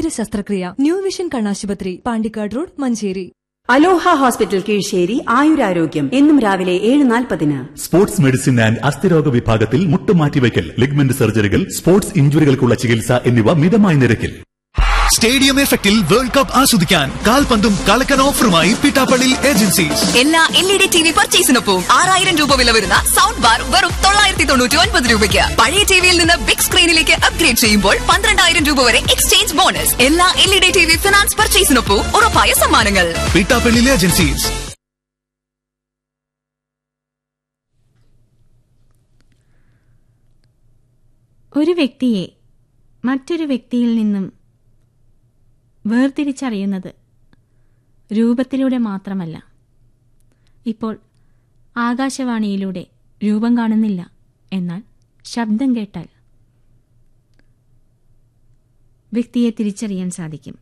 തിമിര ശസ്ത്രക്രിയ new vision കണ്ണാശുപത്രി Pandikkad road Manjeri Aloha hospital Keezhissery ആയുരാരോഗ്യം എന്നും രാവിലെ ഏഴ് നാൽപ്പതിന് സ്പോർട്സ് മെഡിസിൻ ആൻഡ് അസ്ഥിരോഗ വിഭാഗത്തിൽ മുട്ടുമാറ്റിവയ്ക്കൽ ലിഗ്മെന്റ് സർജറികൾ സ്പോർട്സ് ഇഞ്ചുറികൾക്കുള്ള ചികിത്സ എന്നിവ മിതമായ നിരക്കിൽ സ്റ്റേഡിയം എഫക്റ്റിൽ വേൾഡ് കപ്പ് ആസ്വദിക്കാൻ കാൽപന്തും കളക്കൻ ഓഫറുമായി പിട്ടാപ്പള്ളി ഏജൻസീസ് എല്ലാ L E D T V പർച്ചേസിനൊപ്പം ആറായിരം രൂപ വില വരുന്ന സൗണ്ട് ബാർ വെറും തൊള്ളായിരത്തി തൊണ്ണൂറ്റി ഒൻപത് രൂപയ്ക്ക് പഴയ ടിവിയിൽ നിന്ന് ബിഗ് സ്ക്രീനിലേക്ക് അപ്ഗ്രേഡ് ചെയ്യുമ്പോൾ പന്ത്രണ്ടായിരം രൂപ വരെ എക്സ്ചേഞ്ച് ബോണസ് എല്ലാ L E D T V finance പർച്ചേസിനൊപ്പം ഉറപ്പായ സമ്മാനങ്ങൾ പിട്ടാപ്പള്ളി ഏജൻസീസ് ഒരു വ്യക്തിയെ മറ്റൊരു വ്യക്തിയിൽ നിന്നും വേർതിരിച്ചറിയുന്നത് രൂപത്തിലൂടെ മാത്രമല്ല ഇപ്പോൾ ആകാശവാണിയിലൂടെ രൂപം കാണുന്നില്ല എന്നാൽ ശബ്ദം കേട്ടാൽ വ്യക്തിയെ തിരിച്ചറിയാൻ സാധിക്കും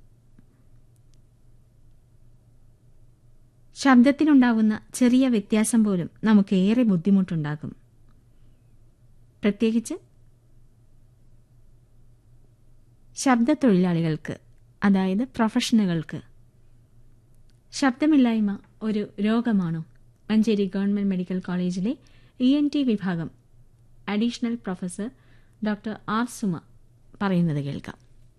ശബ്ദത്തിനുണ്ടാവുന്ന ചെറിയ വ്യത്യാസം പോലും നമുക്ക് ഏറെ ബുദ്ധിമുട്ടുണ്ടാകും പ്രത്യേകിച്ച് ശബ്ദത്തൊഴിലാളികൾക്ക് അതായത് പ്രൊഫഷണലുകൾക്ക് ശബ്ദമില്ലായ്മ ഒരു രോഗമാണോ മഞ്ചേരി ഗവൺമെന്റ് മെഡിക്കൽ കോളേജിലെ ഇ എൻ ടി വിഭാഗം additional professor doctor R Suma പറയുന്നത് കേൾക്കാം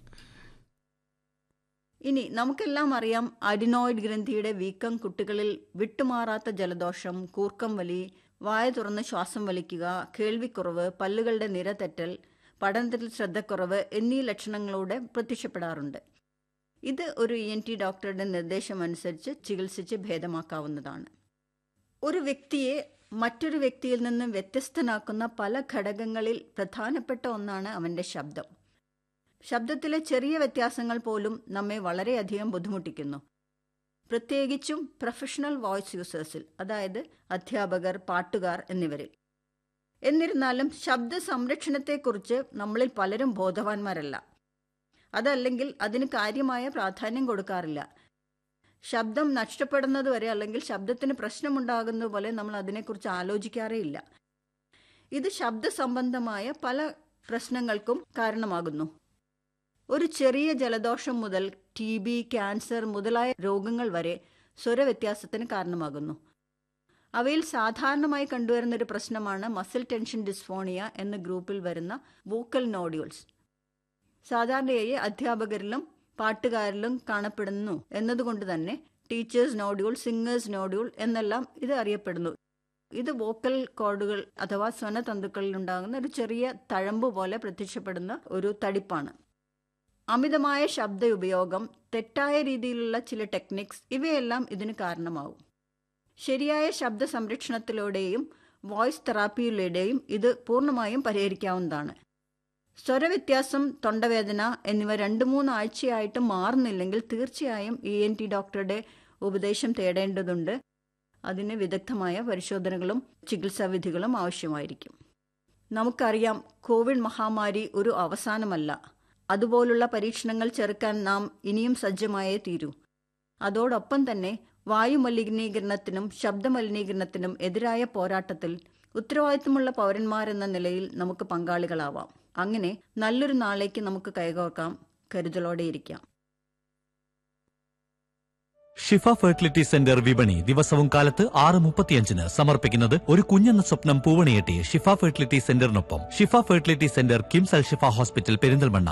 ഇനി നമുക്കെല്ലാം അറിയാം അഡിനോയിഡ് ഗ്രന്ഥിയുടെ വീക്കം കുട്ടികളിൽ വിട്ടുമാറാത്ത ജലദോഷം കൂർക്കം വലി വായ തുറന്ന് ശ്വാസം വലിക്കുക കേൾവിക്കുറവ് പല്ലുകളുടെ നിര തെറ്റൽ പഠനത്തിൽ ശ്രദ്ധക്കുറവ് എന്നീ ലക്ഷണങ്ങളോടെ പ്രത്യക്ഷപ്പെടാറുണ്ട് ഇത് ഒരു ഇ എൻ ടി ഡോക്ടറുടെ നിർദ്ദേശമനുസരിച്ച് ചികിത്സിച്ച് ഭേദമാക്കാവുന്നതാണ് ഒരു വ്യക്തിയെ മറ്റൊരു വ്യക്തിയിൽ നിന്ന് വ്യത്യസ്തനാക്കുന്ന പല ഘടകങ്ങളിൽ പ്രധാനപ്പെട്ട ഒന്നാണ് അവൻ്റെ ശബ്ദം ശബ്ദത്തിലെ ചെറിയ വ്യത്യാസങ്ങൾ പോലും നമ്മെ വളരെയധികം ബുദ്ധിമുട്ടിക്കുന്നു പ്രത്യേകിച്ചും പ്രൊഫഷണൽ വോയിസ് യൂസേഴ്സിൽ അതായത് അധ്യാപകർ പാട്ടുകാർ എന്നിവരിൽ എന്നിരുന്നാലും ശബ്ദ സംരക്ഷണത്തെക്കുറിച്ച് നമ്മളിൽ പലരും ബോധവാന്മാരല്ല അതല്ലെങ്കിൽ അതിന് കാര്യമായ പ്രാധാന്യം കൊടുക്കാറില്ല ശബ്ദം നഷ്ടപ്പെടുന്നത് വരെ അല്ലെങ്കിൽ ശബ്ദത്തിന് പ്രശ്നമുണ്ടാകുന്നത് പോലെ നമ്മൾ അതിനെക്കുറിച്ച് ആലോചിക്കാറേ ഇല്ല ഇത് ശബ്ദ സംബന്ധമായ പല പ്രശ്നങ്ങൾക്കും കാരണമാകുന്നു ഒരു ചെറിയ ജലദോഷം മുതൽ ടി ബി ക്യാൻസർ മുതലായ രോഗങ്ങൾ വരെ സ്വരവ്യത്യാസത്തിന് കാരണമാകുന്നു അവയിൽ സാധാരണമായി കണ്ടുവരുന്ന ഒരു പ്രശ്നമാണ് മസിൽ ടെൻഷൻ ഡിസ്ഫോണിയ എന്ന ഗ്രൂപ്പിൽ വരുന്ന വോക്കൽ നോഡ്യൂൾസ് സാധാരണയായി അധ്യാപകരിലും പാട്ടുകാരിലും കാണപ്പെടുന്നു എന്നതുകൊണ്ട് തന്നെ ടീച്ചേഴ്സ് നോഡ്യൂൾ സിംഗേഴ്സ് നോഡ്യൂൾ എന്നെല്ലാം ഇത് അറിയപ്പെടുന്നു ഇത് വോക്കൽ കോഡുകൾ അഥവാ സ്വനതന്തുക്കളിൽ ഉണ്ടാകുന്ന ഒരു ചെറിയ തഴമ്പ് പോലെ പ്രത്യക്ഷപ്പെടുന്ന ഒരു തടിപ്പാണ് അമിതമായ ശബ്ദ ഉപയോഗം തെറ്റായ രീതിയിലുള്ള ചില ടെക്നിക്സ് ഇവയെല്ലാം ഇതിന് കാരണമാവും ശരിയായ ശബ്ദ സംരക്ഷണത്തിലൂടെയും വോയിസ് തെറാപ്പിയിലൂടെയും ഇത് പൂർണ്ണമായും പരിഹരിക്കാവുന്നതാണ് സ്വരവ്യത്യാസം തൊണ്ടവേദന എന്നിവ രണ്ട് മൂന്ന് ആഴ്ചയായിട്ട് മാറുന്നില്ലെങ്കിൽ തീർച്ചയായും ഇ എൻ ടി ഡോക്ടറുടെ ഉപദേശം തേടേണ്ടതുണ്ട് അതിന് വിദഗ്ധമായ പരിശോധനകളും ചികിത്സാവിധികളും ആവശ്യമായിരിക്കും നമുക്കറിയാം കോവിഡ് മഹാമാരി ഒരു അവസാനമല്ല അതുപോലുള്ള പരീക്ഷണങ്ങൾ ചെറുക്കാൻ നാം ഇനിയും സജ്ജമായേ തീരൂ അതോടൊപ്പം തന്നെ വായുമലിനീകരണത്തിനും ശബ്ദമലിനീകരണത്തിനും എതിരായ പോരാട്ടത്തിൽ ഉത്തരവാദിത്തമുള്ള പൗരന്മാരെന്ന നിലയിൽ നമുക്ക് പങ്കാളികളാവാം അങ്ങനെ നല്ലൊരു നാളേക്ക് നമുക്ക് കൈകോർക്കാം കരുതലോടെയിരിക്കാം ഷിഫ ഫെർട്ടിലിറ്റി സെന്റർ വിപണി ദിവസവും കാലത്ത് ആറ് മുപ്പത്തിയഞ്ചിന് സമർപ്പിക്കുന്നത് ഒരു കുഞ്ഞെന്ന സ്വപ്നം പൂവണിയെട്ടി ഷിഫ ഫെർട്ടിലിറ്റി സെന്ററിനൊപ്പം Shifa fertility centre KIMS Al Shifa hospital Perinthalmanna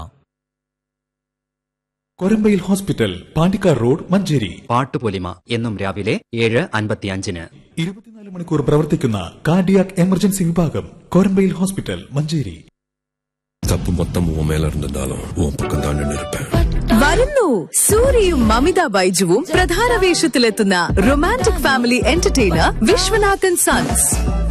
Korambayil hospital Pandikkad road Manjeri പാട്ടുപൊലിമ എന്നും രാവിലെ ഏഴ് അൻപത്തിയഞ്ചിന് ഇരുപത്തിനാല് മണിക്കൂർ പ്രവർത്തിക്കുന്ന കാർഡിയാക് എമർജൻസി വിഭാഗം കൊരമ്പയിൽ ഹോസ്പിറ്റൽ മഞ്ചേരി தப்பு மொத்தம் உன் மேல இருந்திருந்தாலும் உன் பக்கம் தான் நின்று இருப்பேன் വരുന്നു സൂര്യയും മമിത ബൈജുവും പ്രധാന വേഷത്തിലെത്തുന്ന romantic family entertainer Viswanathan sons